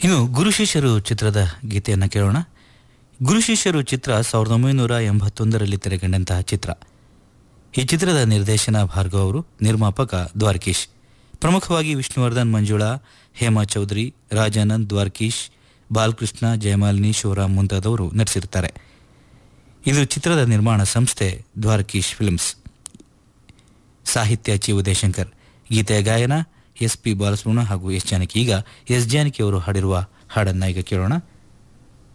ಇನ್ನು ಗುರು ಶಿಷ್ಯರು ಚಿತ್ರದ ಗೀತೆಯನ್ನು ಕೇಳೋಣ ಗುರು ಶಿಷ್ಯರು ಚಿತ್ರ ಸಾವಿರದ ಒಂಬೈನೂರ ಎಂಬತ್ತೊಂದರಲ್ಲಿ ತೆರೆಕಂಡಂತಹ ಚಿತ್ರ ಈ ಚಿತ್ರದ ನಿರ್ದೇಶನ ಭಾರ್ಗವ್ ಅವರು ನಿರ್ಮಾಪಕ ದ್ವಾರಕೀಶ್ ಪ್ರಮುಖವಾಗಿ ವಿಷ್ಣುವರ್ಧನ್ ಮಂಜುಳಾ ಹೇಮಾ ಚೌಧರಿ ರಾಜಾನಂದ್ ದ್ವಾರಕೀಶ್ ಬಾಲಕೃಷ್ಣ ಜಯಮಾಲಿನಿ ಶಿವರಾಮ್ ಮುಂತಾದವರು ನಟಿಸಿರ್ತಾರೆ ಇದು ಚಿತ್ರದ ನಿರ್ಮಾಣ ಸಂಸ್ಥೆ ದ್ವಾರಕೀಶ್ ಫಿಲ್ಮ್ಸ್ ಸಾಹಿತ್ಯ ಚಿ ಉದಯಶಂಕರ್ ಗೀತೆಯ ಗಾಯನ ಎಸ್ ಪಿ ಬಾಲಸುಬ್ರಹ್ಮಣ್ಯ ಹಾಗೂ ಎಸ್ ಜಾನಕಿ ಈಗ ಎಸ್ ಜಾನಕಿ ಅವರು ಹಾಡಿರುವ ಹಾಡನ್ನ ಈಗ ಕೇಳೋಣ